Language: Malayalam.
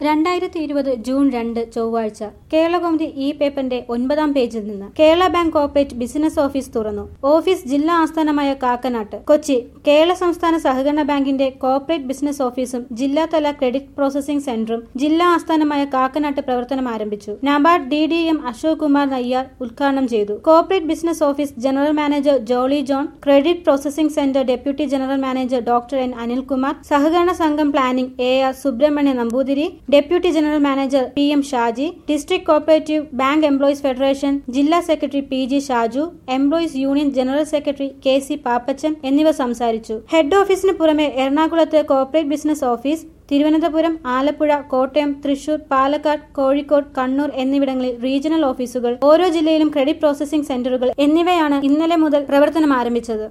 രണ്ടായിരത്തി ഇരുപത് ജൂൺ രണ്ട് ചൊവ്വാഴ്ച കേരളകൗമുദി ഇ പേപ്പറിന്റെ ഒൻപതാം പേജിൽ നിന്ന് Kerala bank corporate business office തുറന്നു ഓഫീസ് ജില്ലാ ആസ്ഥാനമായ കാക്കനാട്ട് കൊച്ചി കേരള സംസ്ഥാന സഹകരണ ബാങ്കിന്റെ കോർപ്പറേറ്റ് ബിസിനസ് ഓഫീസും ജില്ലാതല ക്രെഡിറ്റ് പ്രോസസിംഗ് സെന്ററും ജില്ലാ ആസ്ഥാനമായ കാക്കനാട്ട് പ്രവർത്തനം ആരംഭിച്ചു NABARD D D M Ashok Kumar Nayyar ഉദ്ഘാടനം ചെയ്തു corporate business office general manager Jolly John credit processing centre deputy general manager doctor N Anilkumar സഹകരണ സംഘം planning A R Subrahmanya Namboothiri deputy general manager P M Shaji district cooperative bank employees federation ജില്ലാ secretary P G Shaju employees union general secretary K C Pappachan എന്നിവർ സംസാരിച്ചു ഹെഡ് ഓഫീസിന് പുറമെ എറണാകുളത്ത് corporate business office Thiruvananthapuram Alappuzha Kottayam Thrissur Palakkad Kozhikode Kannur എന്നിവിടങ്ങളിൽ റീജിയണൽ ഓഫീസുകൾ ഓരോ ജില്ലയിലും ക്രെഡിറ്റ് പ്രോസസിംഗ് സെന്ററുകൾ എന്നിവയാണ് ഇന്നലെ മുതൽ പ്രവർത്തനം ആരംഭിച്ചത്